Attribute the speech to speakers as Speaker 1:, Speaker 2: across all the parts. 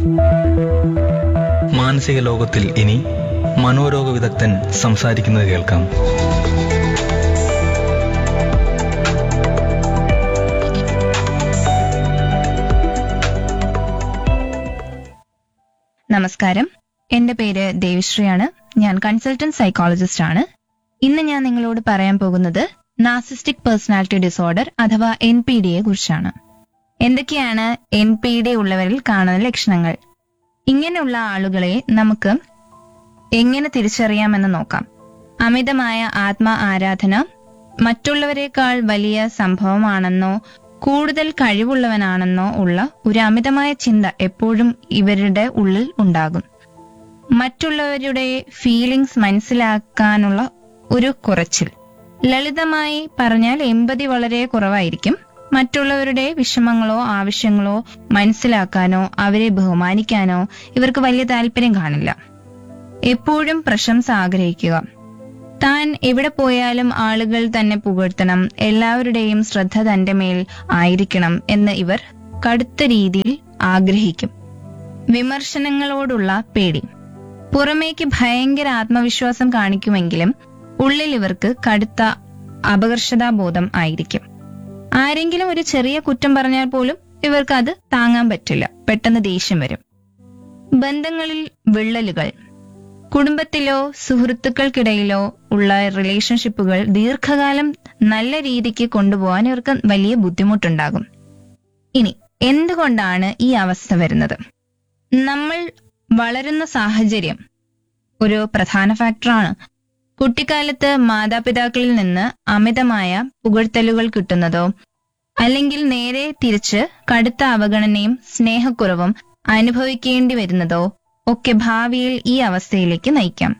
Speaker 1: മാനസിക ലോകത്തിൽ ഇനി മനോരോഗ വിദഗ്ധൻ സംസാരിക്കുന്നത് കേൾക്കാം
Speaker 2: നമസ്കാരം എന്റെ പേര് ദേവിശ്രീയാണ് ഞാൻ കൺസൾട്ടന്റ് സൈക്കോളജിസ്റ്റ് ആണ് ഇന്ന് ഞാൻ നിങ്ങളോട് പറയാൻ പോകുന്നത് നാസിസ്റ്റിക് പേഴ്സണാലിറ്റി ഡിസോർഡർ അഥവാ എൻ പി ഡിയെ കുറിച്ചാണ് എന്തൊക്കെയാണ് എൻ പി ഡി ഉള്ളവരിൽ കാണുന്ന ലക്ഷണങ്ങൾ ഇങ്ങനെയുള്ള ആളുകളെ നമുക്ക് എങ്ങനെ തിരിച്ചറിയാമെന്ന് നോക്കാം അമിതമായ ആത്മ ആരാധന മറ്റുള്ളവരെക്കാൾ വലിയ സംഭവമാണെന്നോ കൂടുതൽ കഴിവുള്ളവനാണെന്നോ ഉള്ള ഒരു അമിതമായ ചിന്ത എപ്പോഴും ഇവരുടെ ഉള്ളിൽ ഉണ്ടാകും മറ്റുള്ളവരുടെ ഫീലിംഗ്സ് മനസ്സിലാക്കാനുള്ള ഒരു കുറച്ചിൽ ലളിതമായി പറഞ്ഞാൽ എമ്പതി വളരെ കുറവായിരിക്കും മറ്റുള്ളവരുടെ വിഷമങ്ങളോ ആവശ്യങ്ങളോ മനസ്സിലാക്കാനോ അവരെ ബഹുമാനിക്കാനോ ഇവർക്ക് വലിയ താല്പര്യം കാണില്ല എപ്പോഴും പ്രശംസ ആഗ്രഹിക്കുക താൻ എവിടെ പോയാലും ആളുകൾ തന്നെ പുകഴ്ത്തണം എല്ലാവരുടെയും ശ്രദ്ധ തന്റെ മേൽ ആയിരിക്കണം എന്ന് ഇവർ കടുത്ത രീതിയിൽ ആഗ്രഹിക്കും വിമർശനങ്ങളോടുള്ള പേടി പുറമേക്ക് ഭയങ്കര ആത്മവിശ്വാസം കാണിക്കുമെങ്കിലും ഉള്ളിൽ ഇവർക്ക് കടുത്ത അപകർഷതാബോധം ആയിരിക്കും ആരെങ്കിലും ഒരു ചെറിയ കുറ്റം പറഞ്ഞാൽ പോലും ഇവർക്ക് അത് താങ്ങാൻ പറ്റില്ല പെട്ടെന്ന് ദേഷ്യം വരും ബന്ധങ്ങളിൽ വിള്ളലുകൾ കുടുംബത്തിലോ സുഹൃത്തുക്കൾക്കിടയിലോ ഉള്ള റിലേഷൻഷിപ്പുകൾ ദീർഘകാലം നല്ല രീതിക്ക് കൊണ്ടുപോകാൻ ഇവർക്ക് വലിയ ബുദ്ധിമുട്ടുണ്ടാകും ഇനി എന്തുകൊണ്ടാണ് ഈ അവസ്ഥ വരുന്നത് നമ്മൾ വളരുന്ന സാഹചര്യം ഒരു പ്രധാന ഫാക്ടറാണ് കുട്ടിക്കാലത്ത് മാതാപിതാക്കളിൽ നിന്ന് അമിതമായ പുകഴ്ത്തലുകൾ കിട്ടുന്നതോ അല്ലെങ്കിൽ നേരെ തിരിച്ച് കടുത്ത അവഗണനയും സ്നേഹക്കുറവും അനുഭവിക്കേണ്ടി വരുന്നതോ ഒക്കെ ഭാവിയിൽ ഈ അവസ്ഥയിലേക്ക് നയിക്കാം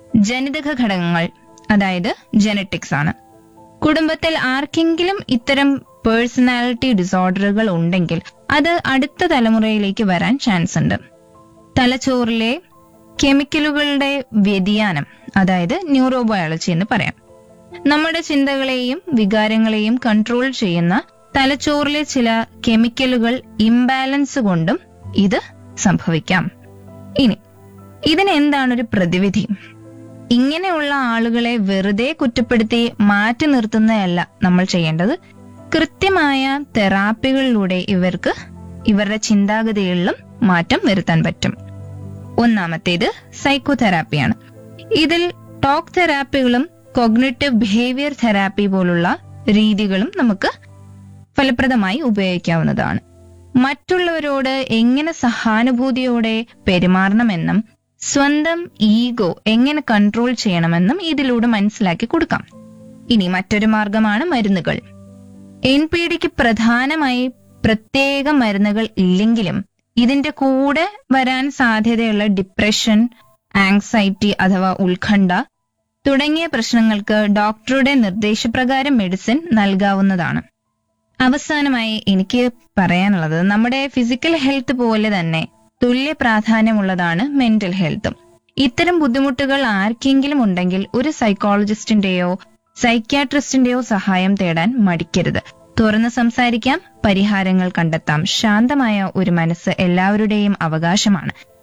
Speaker 2: ജനിതക ഘടകങ്ങൾ അതായത് ജനറ്റിക്സ് ആണ് കുടുംബത്തിൽ ആർക്കെങ്കിലും ഇത്തരം പേഴ്സണാലിറ്റി ഡിസോർഡറുകൾ ഉണ്ടെങ്കിൽ അത് അടുത്ത തലമുറയിലേക്ക് വരാൻ ചാൻസ് ഉണ്ട് തലച്ചോറിലെ കെമിക്കലുകളുടെ വ്യതിയാനം അതായത് ന്യൂറോബയോളജി എന്ന് പറയാം നമ്മുടെ ചിന്തകളെയും വികാരങ്ങളെയും കൺട്രോൾ ചെയ്യുന്ന തലച്ചോറിലെ ചില കെമിക്കലുകൾ ഇംബാലൻസ് കൊണ്ടും ഇത് സംഭവിക്കാം ഇനി ഇതിന് എന്താണ് ഒരു പ്രതിവിധി ഇങ്ങനെയുള്ള ആളുകളെ വെറുതെ കുറ്റപ്പെടുത്തി മാറ്റി നിർത്തുന്നതല്ല നമ്മൾ ചെയ്യേണ്ടത് കൃത്യമായ തെറാപ്പികളിലൂടെ ഇവർക്ക് ഇവരുടെ ചിന്താഗതികളിലും മാറ്റം വരുത്താൻ പറ്റും ഒന്നാമത്തേത് സൈക്കോതെറാപ്പിയാണ് ഇതിൽ ടോക്ക് തെറാപ്പികളും കോഗ്നേറ്റീവ് ബിഹേവിയർ തെറാപ്പി പോലുള്ള രീതികളും നമുക്ക് ഫലപ്രദമായി ഉപയോഗിക്കാവുന്നതാണ് മറ്റുള്ളവരോട് എങ്ങനെ സഹാനുഭൂതിയോടെ പെരുമാറണമെന്നും സ്വന്തം ഈഗോ എങ്ങനെ കൺട്രോൾ ചെയ്യണമെന്നും ഇതിലൂടെ മനസ്സിലാക്കി കൊടുക്കാം ഇനി മറ്റൊരു മാർഗമാണ് മരുന്നുകൾ എൻ പി ഡിക്ക് പ്രധാനമായി പ്രത്യേക മരുന്നുകൾ ഇല്ലെങ്കിലും ഇതിന്റെ കൂടെ വരാൻ സാധ്യതയുള്ള ഡിപ്രഷൻ ആങ്സൈറ്റി അഥവാ ഉത്കണ്ഠ തുടങ്ങിയ പ്രശ്നങ്ങൾക്ക് ഡോക്ടറുടെ നിർദ്ദേശപ്രകാരം മെഡിസിൻ നൽകാവുന്നതാണ് അവസാനമായി എനിക്ക് പറയാനുള്ളത് നമ്മുടെ ഫിസിക്കൽ ഹെൽത്ത് പോലെ തന്നെ തുല്യ പ്രാധാന്യമുള്ളതാണ് മെന്റൽ ഹെൽത്തും ഇത്തരം ബുദ്ധിമുട്ടുകൾ ആർക്കെങ്കിലും ഉണ്ടെങ്കിൽ ഒരു സൈക്കോളജിസ്റ്റിന്റെയോ സൈക്യാട്രിസ്റ്റിന്റെയോ സഹായം തേടാൻ മടിക്കരുത് തുറന്ന് സംസാരിക്കാം പരിഹാരങ്ങൾ കണ്ടെത്താം ശാന്തമായ ഒരു മനസ്സ് എല്ലാവരുടെയും അവകാശമാണ്